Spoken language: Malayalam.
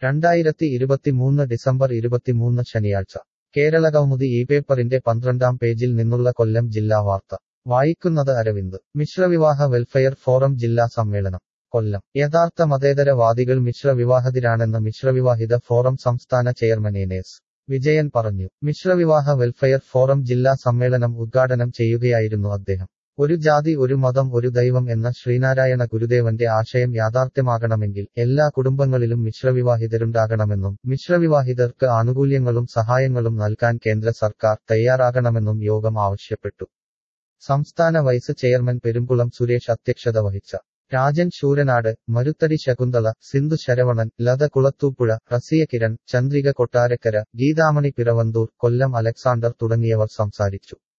രണ്ടായിരത്തി ഇരുപത്തിമൂന്ന് ഡിസംബർ ഇരുപത്തിമൂന്ന് ശനിയാഴ്ച കേരള കൗമുദി ഈ പേപ്പറിന്റെ പന്ത്രണ്ടാം പേജിൽ നിന്നുള്ള കൊല്ലം ജില്ലാ വാർത്ത വായിക്കുന്നത് അരവിന്ദ് മിശ്രവിവാഹ വെൽഫെയർ ഫോറം ജില്ലാ സമ്മേളനം കൊല്ലം യഥാർത്ഥ മതേതരവാദികൾ മിശ്രവിവാഹിതരാണെന്ന് മിശ്രവിവാഹിത ഫോറം സംസ്ഥാന ചെയർമാൻ എനേസ് വിജയൻ പറഞ്ഞു മിശ്രവിവാഹ വെൽഫെയർ ഫോറം ജില്ലാ സമ്മേളനം ഉദ്ഘാടനം ചെയ്യുകയായിരുന്നു അദ്ദേഹം ഒരു ജാതി ഒരു മതം ഒരു ദൈവം എന്ന ശ്രീനാരായണ ഗുരുദേവന്റെ ആശയം യാഥാർത്ഥ്യമാകണമെങ്കിൽ എല്ലാ കുടുംബങ്ങളിലും മിശ്രവിവാഹിതരുണ്ടാകണമെന്നും മിശ്രവിവാഹിതർക്ക് ആനുകൂല്യങ്ങളും സഹായങ്ങളും നൽകാൻ കേന്ദ്ര സർക്കാർ തയ്യാറാകണമെന്നും യോഗം ആവശ്യപ്പെട്ടു സംസ്ഥാന വൈസ് ചെയർമാൻ പെരുമ്പുളം സുരേഷ് അധ്യക്ഷത വഹിച്ച രാജൻ ശൂരനാട് മരുത്തടി ശകുന്തള സിന്ധു ശരവണൻ ലത കുളത്തൂപ്പുഴ റസിയ കിരൺ ചന്ദ്രിക കൊട്ടാരക്കര ഗീതാമണി പിറവന്തൂർ കൊല്ലം അലക്സാണ്ടർ തുടങ്ങിയവർ സംസാരിച്ചു